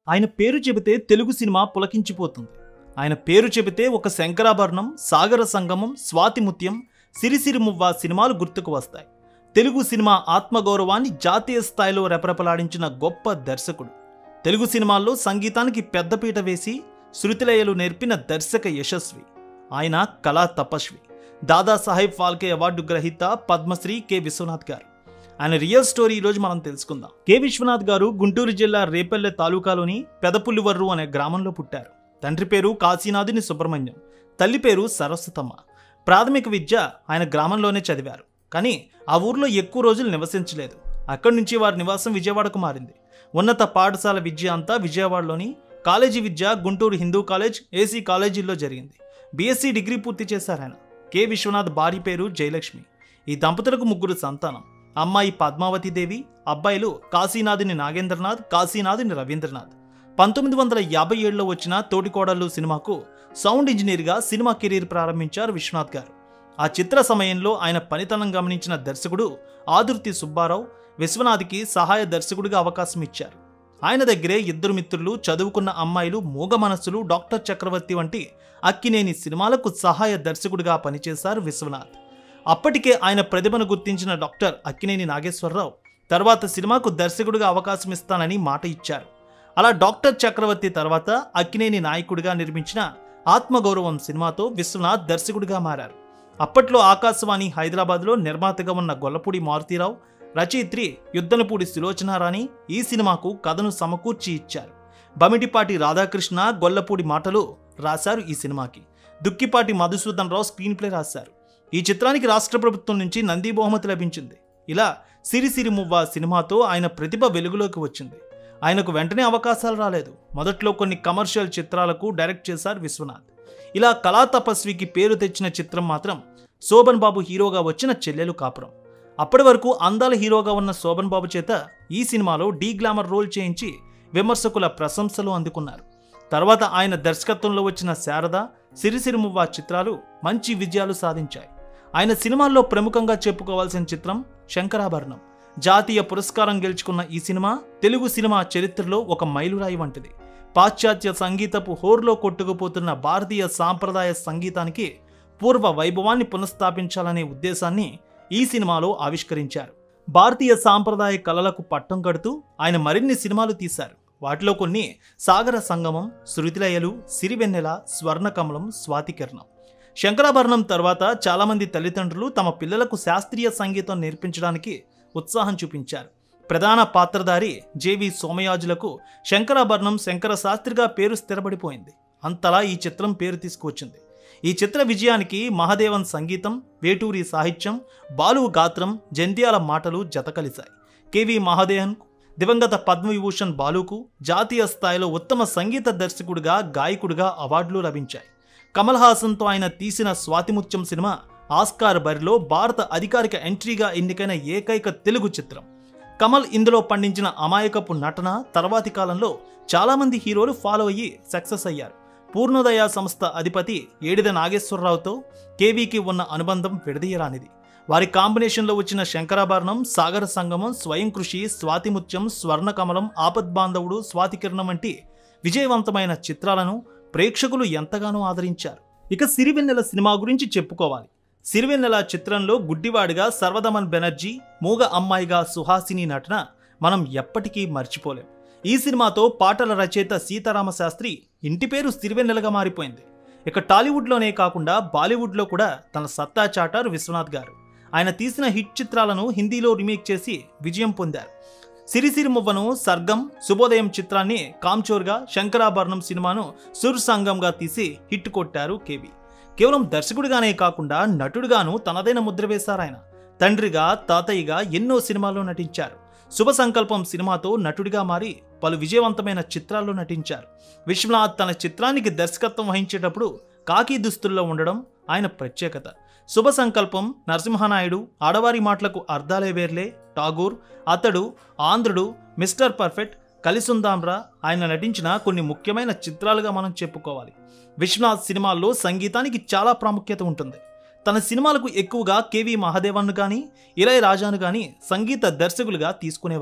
ఆయన పేరు చెబితే తెలుగు సినిమా పులకించిపోతుంది ఆయన పేరు చెబితే ఒక శంకరాభరణం సాగర సంగమం స్వాతిముత్యం సిరిసిరిమువ్వ సినిమాలు గుర్తుకు వస్తాయి తెలుగు సినిమా ఆత్మగౌరవాన్ని జాతీయ స్థాయిలో రెపరెపలాడించిన గొప్ప దర్శకుడు తెలుగు సినిమాల్లో సంగీతానికి పెద్దపీట వేసి శృతిలయలు నేర్పిన దర్శక యశస్వి ఆయన కళా తపస్వి దాదాసాహెబ్ ఫాల్కే అవార్డు గ్రహీత పద్మశ్రీ కె విశ్వనాథ్ గారు ఆయన రియల్ స్టోరీ ఈరోజు మనం తెలుసుకుందాం కె విశ్వనాథ్ గారు గుంటూరు జిల్లా రేపల్లె తాలూకాలోని పెదపుల్లివర్రు అనే గ్రామంలో పుట్టారు తండ్రి పేరు కాశీనాథుని సుబ్రహ్మణ్యం తల్లి పేరు సరస్వతమ్మ ప్రాథమిక విద్య ఆయన గ్రామంలోనే చదివారు కానీ ఆ ఊర్లో ఎక్కువ రోజులు నివసించలేదు అక్కడి నుంచి వారి నివాసం విజయవాడకు మారింది ఉన్నత పాఠశాల విద్య అంతా విజయవాడలోని కాలేజీ విద్య గుంటూరు హిందూ కాలేజ్ ఏసీ కాలేజీల్లో జరిగింది బీఎస్సీ డిగ్రీ పూర్తి చేశారు ఆయన కె విశ్వనాథ్ భార్య పేరు జయలక్ష్మి ఈ దంపతులకు ముగ్గురు సంతానం అమ్మాయి పద్మావతి దేవి అబ్బాయిలు కాశీనాథుని నాగేంద్రనాథ్ కాశీనాథుని రవీంద్రనాథ్ పంతొమ్మిది వందల యాభై ఏడులో వచ్చిన తోటికోడళ్ళు సినిమాకు సౌండ్ ఇంజనీర్గా సినిమా కెరీర్ ప్రారంభించారు విశ్వనాథ్ గారు ఆ చిత్ర సమయంలో ఆయన పనితనం గమనించిన దర్శకుడు ఆదుర్తి సుబ్బారావు విశ్వనాథ్కి సహాయ దర్శకుడిగా అవకాశం ఇచ్చారు ఆయన దగ్గరే ఇద్దరు మిత్రులు చదువుకున్న అమ్మాయిలు మూగ మనస్సులు డాక్టర్ చక్రవర్తి వంటి అక్కినేని సినిమాలకు సహాయ దర్శకుడిగా పనిచేశారు విశ్వనాథ్ అప్పటికే ఆయన ప్రతిభను గుర్తించిన డాక్టర్ అక్కినేని నాగేశ్వరరావు తర్వాత సినిమాకు దర్శకుడిగా అవకాశం ఇస్తానని మాట ఇచ్చారు అలా డాక్టర్ చక్రవర్తి తర్వాత అక్కినేని నాయకుడిగా నిర్మించిన ఆత్మగౌరవం సినిమాతో విశ్వనాథ్ దర్శకుడిగా మారారు అప్పట్లో ఆకాశవాణి హైదరాబాద్లో నిర్మాతగా ఉన్న గొల్లపూడి మారుతీరావు రచయిత్రి యుద్ధనపూడి సులోచనారాణి ఈ సినిమాకు కథను సమకూర్చి ఇచ్చారు బమిటిపాటి రాధాకృష్ణ గొల్లపూడి మాటలు రాశారు ఈ సినిమాకి దుక్కిపాటి మధుసూదన్ రావు స్క్రీన్ ప్లే రాశారు ఈ చిత్రానికి రాష్ట్ర ప్రభుత్వం నుంచి నంది బహుమతి లభించింది ఇలా సిరిసిరి మువ్వ సినిమాతో ఆయన ప్రతిభ వెలుగులోకి వచ్చింది ఆయనకు వెంటనే అవకాశాలు రాలేదు మొదట్లో కొన్ని కమర్షియల్ చిత్రాలకు డైరెక్ట్ చేశారు విశ్వనాథ్ ఇలా కళా తపస్వికి పేరు తెచ్చిన చిత్రం మాత్రం శోభన్ బాబు హీరోగా వచ్చిన చెల్లెలు కాపురం అప్పటి వరకు అందాల హీరోగా ఉన్న శోభన్ బాబు చేత ఈ సినిమాలో డీ గ్లామర్ రోల్ చేయించి విమర్శకుల ప్రశంసలు అందుకున్నారు తర్వాత ఆయన దర్శకత్వంలో వచ్చిన శారద సిరిసిరిమువ్వ చిత్రాలు మంచి విజయాలు సాధించాయి ఆయన సినిమాల్లో ప్రముఖంగా చెప్పుకోవాల్సిన చిత్రం శంకరాభరణం జాతీయ పురస్కారం గెలుచుకున్న ఈ సినిమా తెలుగు సినిమా చరిత్రలో ఒక మైలురాయి వంటిది పాశ్చాత్య సంగీతపు హోర్లో కొట్టుకుపోతున్న భారతీయ సాంప్రదాయ సంగీతానికి పూర్వ వైభవాన్ని పునఃస్థాపించాలనే ఉద్దేశాన్ని ఈ సినిమాలో ఆవిష్కరించారు భారతీయ సాంప్రదాయ కళలకు పట్టం కడుతూ ఆయన మరిన్ని సినిమాలు తీశారు వాటిలో కొన్ని సాగర సంగమం శృతిలయలు సిరివెన్నెల స్వర్ణకమలం స్వాతికిరణం శంకరాభరణం తర్వాత చాలామంది తల్లిదండ్రులు తమ పిల్లలకు శాస్త్రీయ సంగీతం నేర్పించడానికి ఉత్సాహం చూపించారు ప్రధాన పాత్రధారి జేవి సోమయాజులకు శంకరాభరణం శంకర శాస్త్రిగా పేరు స్థిరపడిపోయింది అంతలా ఈ చిత్రం పేరు తీసుకువచ్చింది ఈ చిత్ర విజయానికి మహదేవన్ సంగీతం వేటూరి సాహిత్యం బాలువు గాత్రం జంధ్యాల మాటలు జతకలిశాయి కెవి మహాదేవన్ దివంగత పద్మవిభూషణ్ బాలుకు జాతీయ స్థాయిలో ఉత్తమ సంగీత దర్శకుడిగా గాయకుడిగా అవార్డులు లభించాయి కమల్ హాసన్తో ఆయన తీసిన స్వాతిముత్యం సినిమా ఆస్కార్ బరిలో భారత అధికారిక ఎంట్రీగా ఎన్నికైన ఏకైక తెలుగు చిత్రం కమల్ ఇందులో పండించిన అమాయకపు నటన తర్వాతి కాలంలో చాలామంది హీరోలు ఫాలో అయ్యి సక్సెస్ అయ్యారు పూర్ణోదయ సంస్థ అధిపతి ఏడిద నాగేశ్వరరావుతో కేవీకి ఉన్న అనుబంధం విడదీయరానిది వారి కాంబినేషన్లో వచ్చిన శంకరాభరణం సాగర సంగమం స్వయం కృషి స్వాతిముత్యం స్వర్ణకమలం ఆపద్బాంధవుడు స్వాతికిరణం వంటి విజయవంతమైన చిత్రాలను ప్రేక్షకులు ఎంతగానో ఆదరించారు ఇక సిరివెన్నెల సినిమా గురించి చెప్పుకోవాలి సిరివెన్నెల చిత్రంలో గుడ్డివాడిగా సర్వదమన్ బెనర్జీ మూగ అమ్మాయిగా సుహాసిని నటన మనం ఎప్పటికీ మర్చిపోలేం ఈ సినిమాతో పాటల రచయిత సీతారామ శాస్త్రి ఇంటి పేరు సిరివెన్నెలగా మారిపోయింది ఇక టాలీవుడ్లోనే కాకుండా బాలీవుడ్లో కూడా తన సత్తా చాటారు విశ్వనాథ్ గారు ఆయన తీసిన హిట్ చిత్రాలను హిందీలో రీమేక్ చేసి విజయం పొందారు సిరిసిరి మువ్వను సర్గం శుభోదయం చిత్రాన్ని కామ్చోర్గా శంకరాభరణం సినిమాను సుర్ సంగంగా తీసి హిట్ కొట్టారు కేవి కేవలం దర్శకుడిగానే కాకుండా నటుడిగాను తనదైన ముద్ర వేశారు ఆయన తండ్రిగా తాతయ్యగా ఎన్నో సినిమాల్లో నటించారు శుభ సంకల్పం సినిమాతో నటుడిగా మారి పలు విజయవంతమైన చిత్రాల్లో నటించారు విశ్వనాథ్ తన చిత్రానికి దర్శకత్వం వహించేటప్పుడు కాకి దుస్తుల్లో ఉండడం ఆయన ప్రత్యేకత శుభ సంకల్పం నరసింహనాయుడు ఆడవారి మాటలకు అర్థాలే వేర్లే ఠాగూర్ అతడు ఆంధ్రుడు మిస్టర్ పర్ఫెక్ట్ కలిసుందాంరా ఆయన నటించిన కొన్ని ముఖ్యమైన చిత్రాలుగా మనం చెప్పుకోవాలి విశ్వనాథ్ సినిమాల్లో సంగీతానికి చాలా ప్రాముఖ్యత ఉంటుంది తన సినిమాలకు ఎక్కువగా కేవి మహాదేవన్ను కానీ ఇరయ్ రాజాను కానీ సంగీత దర్శకులుగా తీసుకునేవారు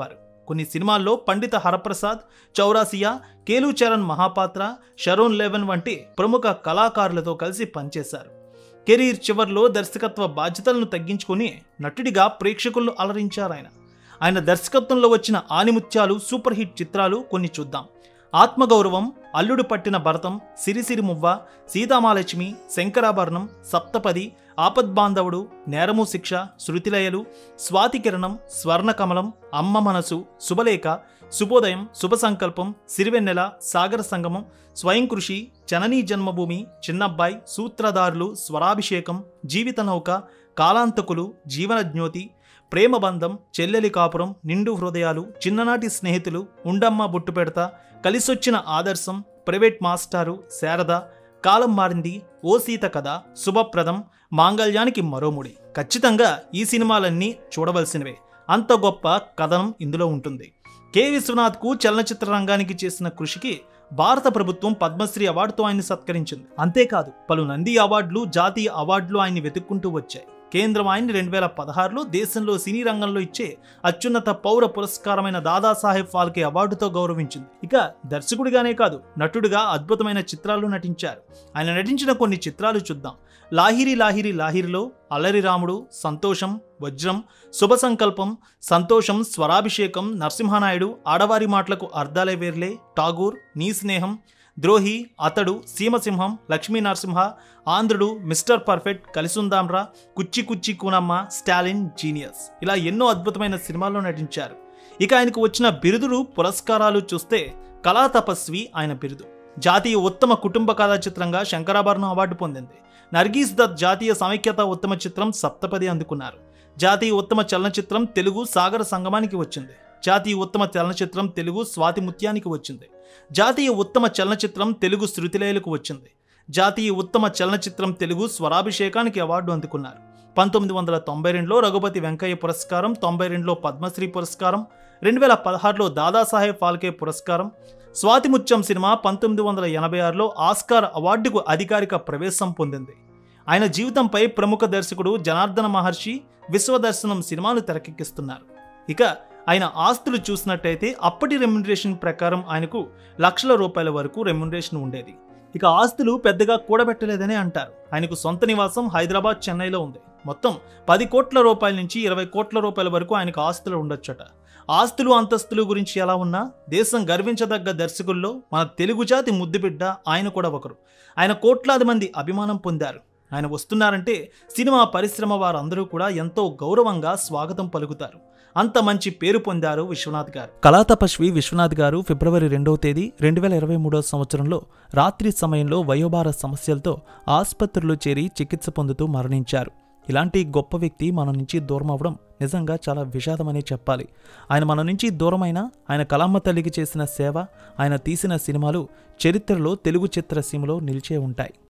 కొన్ని సినిమాల్లో పండిత హరప్రసాద్ చౌరాసియా కేలు చరణ్ మహాపాత్ర షరోన్ లెవెన్ వంటి ప్రముఖ కళాకారులతో కలిసి పనిచేశారు కెరీర్ చివర్లో దర్శకత్వ బాధ్యతలను తగ్గించుకొని నటుడిగా ప్రేక్షకులను అలరించారు ఆయన ఆయన దర్శకత్వంలో వచ్చిన ఆనిముత్యాలు సూపర్ హిట్ చిత్రాలు కొన్ని చూద్దాం ఆత్మగౌరవం అల్లుడు పట్టిన భరతం సిరిసిరి మువ్వ సీతామాలక్ష్మి శంకరాభరణం సప్తపది ఆపద్బాంధవుడు నేరము శిక్ష శృతిలయలు స్వాతికిరణం స్వర్ణకమలం అమ్మ మనసు శుభలేఖ శుభోదయం శుభ సంకల్పం సిరివెన్నెల సాగర సంగమం స్వయం కృషి జననీ జన్మభూమి చిన్నబ్బాయి సూత్రధారులు స్వరాభిషేకం జీవిత నౌక కాలాంతకులు జీవన జ్యోతి ప్రేమబంధం చెల్లెలి కాపురం నిండు హృదయాలు చిన్ననాటి స్నేహితులు ఉండమ్మ బుట్టు పెడతా కలిసొచ్చిన ఆదర్శం ప్రైవేట్ మాస్టారు శారద కాలం మారింది ఓ సీత కథ శుభప్రదం మాంగళ్యానికి మరోముడి ఖచ్చితంగా ఈ సినిమాలన్నీ చూడవలసినవే అంత గొప్ప కథనం ఇందులో ఉంటుంది కె విశ్వనాథ్కు చలనచిత్ర రంగానికి చేసిన కృషికి భారత ప్రభుత్వం పద్మశ్రీ అవార్డుతో ఆయన్ని సత్కరించింది అంతేకాదు పలు నంది అవార్డులు జాతీయ అవార్డులు ఆయన్ని వెతుక్కుంటూ వచ్చాయి కేంద్రం ఆయన్ని రెండు వేల పదహారులో దేశంలో సినీ రంగంలో ఇచ్చే అత్యున్నత పౌర పురస్కారమైన దాదాసాహెబ్ ఫాల్కే అవార్డుతో గౌరవించింది ఇక దర్శకుడిగానే కాదు నటుడిగా అద్భుతమైన చిత్రాల్లో నటించారు ఆయన నటించిన కొన్ని చిత్రాలు చూద్దాం లాహిరి లాహిరి లాహిరిలో అల్లరి రాముడు సంతోషం వజ్రం శుభ సంకల్పం సంతోషం స్వరాభిషేకం నరసింహనాయుడు ఆడవారి మాటలకు అర్ధాలే వేర్లే ఠాగూర్ నీ స్నేహం ద్రోహి అతడు సీమసింహం లక్ష్మీ నరసింహ ఆంధ్రుడు మిస్టర్ పర్ఫెక్ట్ కలిసుందాంరా కుచ్చి కుచ్చి కూనమ్మ స్టాలిన్ జీనియస్ ఇలా ఎన్నో అద్భుతమైన సినిమాల్లో నటించారు ఇక ఆయనకు వచ్చిన బిరుదులు పురస్కారాలు చూస్తే కళా తపస్వి ఆయన బిరుదు జాతీయ ఉత్తమ కుటుంబ కథా చిత్రంగా శంకరాభరణం అవార్డు పొందింది నర్గీస్ దత్ జాతీయ సమైక్యత ఉత్తమ చిత్రం సప్తపది అందుకున్నారు జాతీయ ఉత్తమ చలనచిత్రం తెలుగు సాగర సంగమానికి వచ్చింది జాతీయ ఉత్తమ చలనచిత్రం తెలుగు స్వాతి ముత్యానికి వచ్చింది జాతీయ ఉత్తమ చలనచిత్రం తెలుగు శృతిలయలకు వచ్చింది జాతీయ ఉత్తమ చలనచిత్రం తెలుగు స్వరాభిషేకానికి అవార్డు అందుకున్నారు పంతొమ్మిది వందల తొంభై రెండులో రఘుపతి వెంకయ్య పురస్కారం తొంభై రెండులో పద్మశ్రీ పురస్కారం రెండు వేల పదహారులో దాదాసాహెబ్ ఫాల్కే పురస్కారం స్వాతిముత్యం సినిమా పంతొమ్మిది వందల ఎనభై ఆరులో ఆస్కార్ అవార్డుకు అధికారిక ప్రవేశం పొందింది ఆయన జీవితంపై ప్రముఖ దర్శకుడు జనార్దన మహర్షి విశ్వదర్శనం సినిమాను తెరకెక్కిస్తున్నారు ఇక ఆయన ఆస్తులు చూసినట్టయితే అప్పటి రెమ్యునరేషన్ ప్రకారం ఆయనకు లక్షల రూపాయల వరకు రెమ్యునరేషన్ ఉండేది ఇక ఆస్తులు పెద్దగా కూడబెట్టలేదని అంటారు ఆయనకు సొంత నివాసం హైదరాబాద్ చెన్నైలో ఉంది మొత్తం పది కోట్ల రూపాయల నుంచి ఇరవై కోట్ల రూపాయల వరకు ఆయనకు ఆస్తులు ఉండొచ్చట ఆస్తులు అంతస్తులు గురించి ఎలా ఉన్నా దేశం గర్వించదగ్గ దర్శకుల్లో మన తెలుగు జాతి ముద్దుబిడ్డ ఆయన కూడా ఒకరు ఆయన కోట్లాది మంది అభిమానం పొందారు ఆయన వస్తున్నారంటే సినిమా పరిశ్రమ వారందరూ కూడా ఎంతో గౌరవంగా స్వాగతం పలుకుతారు అంత మంచి పేరు పొందారు విశ్వనాథ్ గారు కళాతపస్వి విశ్వనాథ్ గారు ఫిబ్రవరి రెండవ తేదీ రెండు వేల ఇరవై మూడవ సంవత్సరంలో రాత్రి సమయంలో వయోభార సమస్యలతో ఆసుపత్రిలో చేరి చికిత్స పొందుతూ మరణించారు ఇలాంటి గొప్ప వ్యక్తి మన నుంచి దూరం అవ్వడం నిజంగా చాలా విషాదమనే చెప్పాలి ఆయన మన నుంచి దూరమైన ఆయన కళామ్మ తల్లికి చేసిన సేవ ఆయన తీసిన సినిమాలు చరిత్రలో తెలుగు చిత్రసీమలో నిలిచే ఉంటాయి